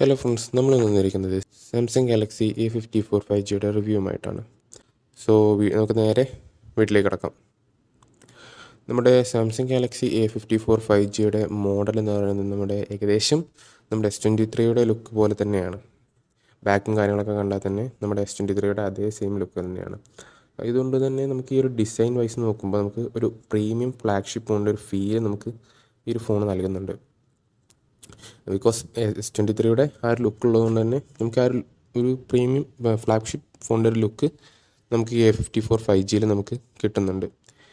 hello friends നമ്മൾ വന്നിരിക്കുന്നത് Samsung Galaxy A fifty four five ജിയുടെ റിവ്യൂവുമായിട്ടാണ് സോ നമുക്ക് നേരെ വീട്ടിലേക്ക് കിടക്കാം നമ്മുടെ Samsung Galaxy A fifty four five ജിയുടെ മോഡൽ എന്ന് പറയുന്നത് നമ്മുടെ ഏകദേശം നമ്മുടെ എസ് ട്വൻറ്റി ത്രീയുടെ ലുക്ക് പോലെ തന്നെയാണ് ബാക്കും കാര്യങ്ങളൊക്കെ കണ്ടാൽ തന്നെ നമ്മുടെ എസ് ട്വൻറ്റി ത്രീയുടെ അതേ സെയിം ലുക്ക് തന്നെയാണ് ഇതുകൊണ്ട് തന്നെ നമുക്ക് ഈ ഒരു ഡിസൈൻ വൈസ് നോക്കുമ്പോൾ നമുക്ക് ഒരു പ്രീമിയം ഫ്ലാഗ്ഷിപ്പ് ഫോണിൻ്റെ ഒരു ഫീൽ നമുക്ക് ഈ ഒരു ഫോൺ നൽകുന്നുണ്ട് ബിക്കോസ് എസ് ട്വൻറ്റി ത്രീയുടെ ആ ഒരു ലുക്ക് ഉള്ളതുകൊണ്ട് തന്നെ നമുക്ക് ആ ഒരു ഒരു പ്രീമിയം ഫ്ലാഗ്ഷിപ്പ് ഫോണിൻ്റെ ഒരു ലുക്ക് നമുക്ക് എ ഫിഫ്റ്റി ഫോർ ഫൈവ് ജിയിൽ നമുക്ക് കിട്ടുന്നുണ്ട്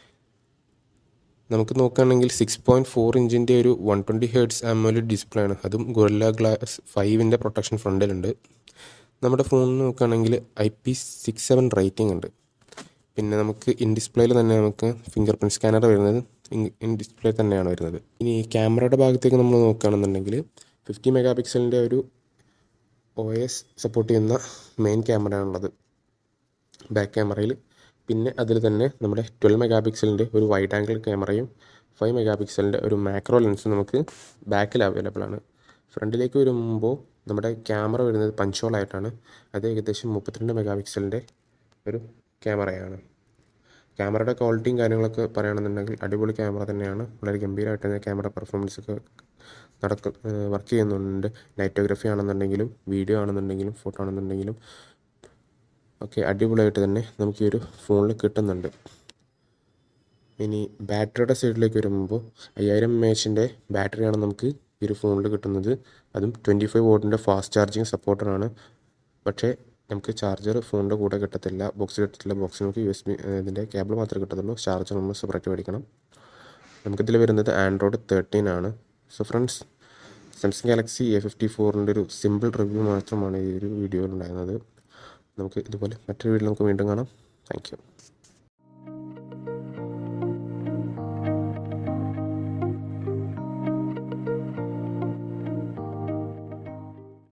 നമുക്ക് നോക്കുകയാണെങ്കിൽ സിക്സ് പോയിൻറ്റ് ഫോർ ഇഞ്ചിൻ്റെ ഒരു one twenty hertz AMOLED display ആണ് അതും ഗൊറില്ല ഗ്ലാസ് ഫൈവിൻ്റെ പ്രൊട്ടക്ഷൻ ഫ്രണ്ടിലുണ്ട് നമ്മുടെ ഫോണിന് നോക്കുകയാണെങ്കിൽ I P six seven rating ഉണ്ട് പിന്നെ നമുക്ക് ഇൻ ഡിസ്പ്ലേയിൽ തന്നെ നമുക്ക് ഫിംഗർ പ്രിൻറ്റ് സ്കാനർ വരുന്നത് ഇൻ ഡിസ്പ്ലേ തന്നെയാണ് വരുന്നത് ഇനി ക്യാമറയുടെ ഭാഗത്തേക്ക് നമ്മൾ നോക്കുകയാണെന്നുണ്ടെങ്കിൽ ഫിഫ്റ്റി മെഗാ പിക്സലിൻ്റെ ഒരു ഒ എസ് സപ്പോർട്ട് ചെയ്യുന്ന മെയിൻ ക്യാമറയാണുള്ളത് ബാക്ക് ക്യാമറയിൽ പിന്നെ അതിൽ തന്നെ നമ്മുടെ ട്വൽവ് മെഗാ പിക്സലിൻ്റെ ഒരു വൈഡ് ആംഗിൾ ക്യാമറയും ഫൈവ് മെഗാ പിക്സലിൻ്റെ ഒരു മാക്രോ ലെൻസും നമുക്ക് ബാക്കിൽ അവൈലബിൾ ആണ് ഫ്രണ്ടിലേക്ക് വരുമ്പോൾ നമ്മുടെ ക്യാമറ വരുന്നത് പഞ്ചോളായിട്ടാണ് അത് ഏകദേശം മുപ്പത്തിരണ്ട് മെഗാ പിക്സലിൻ്റെ ഒരു ക്യാമറയാണ് ക്യാമറയുടെ ക്വാളിറ്റിയും കാര്യങ്ങളൊക്കെ പറയുകയാണെന്നുണ്ടെങ്കിൽ അടിപൊളി ക്യാമറ തന്നെയാണ് വളരെ ഗംഭീരമായിട്ട് തന്നെ ക്യാമറ പെർഫോമൻസ് ഒക്കെ നടക്ക വർക്ക് ചെയ്യുന്നുണ്ട് നൈറ്റോഗ്രഫി ആണെന്നുണ്ടെങ്കിലും വീഡിയോ ആണെന്നുണ്ടെങ്കിലും ഫോട്ടോ ആണെന്നുണ്ടെങ്കിലും ഒക്കെ അടിപൊളിയായിട്ട് തന്നെ നമുക്ക് ഈ ഒരു ഫോണിൽ കിട്ടുന്നുണ്ട് ഇനി ബാറ്ററിയുടെ സൈഡിലേക്ക് വരുമ്പോൾ അയ്യായിരം എം എച്ചിൻ്റെ ബാറ്ററിയാണ് നമുക്ക് ഈ ഒരു ഫോണിൽ കിട്ടുന്നത് അതും ട്വൻറ്റി ഫൈവ് വോട്ടിൻ്റെ ഫാസ്റ്റ് ചാർജിങ് സപ്പോർട്ടറാണ് പക്ഷേ നമുക്ക് ചാർജർ ഫോണിൻ്റെ കൂടെ കിട്ടത്തില്ല ബോക്സ് കിട്ടത്തില്ല ബോക്സ് നമുക്ക് യു എസ് ബി ഇതിൻ്റെ കേബിൾ മാത്രമേ കിട്ടത്തുള്ളൂ ചാർജർ നമ്മൾ സെപ്പറേറ്റ് മേടിക്കണം നമുക്കിതിൽ വരുന്നത് ആൻഡ്രോയിഡ് തേർട്ടീൻ ആണ് so friends Samsung Galaxy A fifty ഫോറിൻ്റെ ഒരു സിമ്പിൾ റിവ്യൂ മാത്രമാണ് ഈ ഒരു വീഡിയോയിൽ ഉണ്ടായിരുന്നത് നമുക്ക് ഇതുപോലെ മറ്റൊരു വീഡിയോ നമുക്ക് വീണ്ടും കാണാം താങ്ക് യു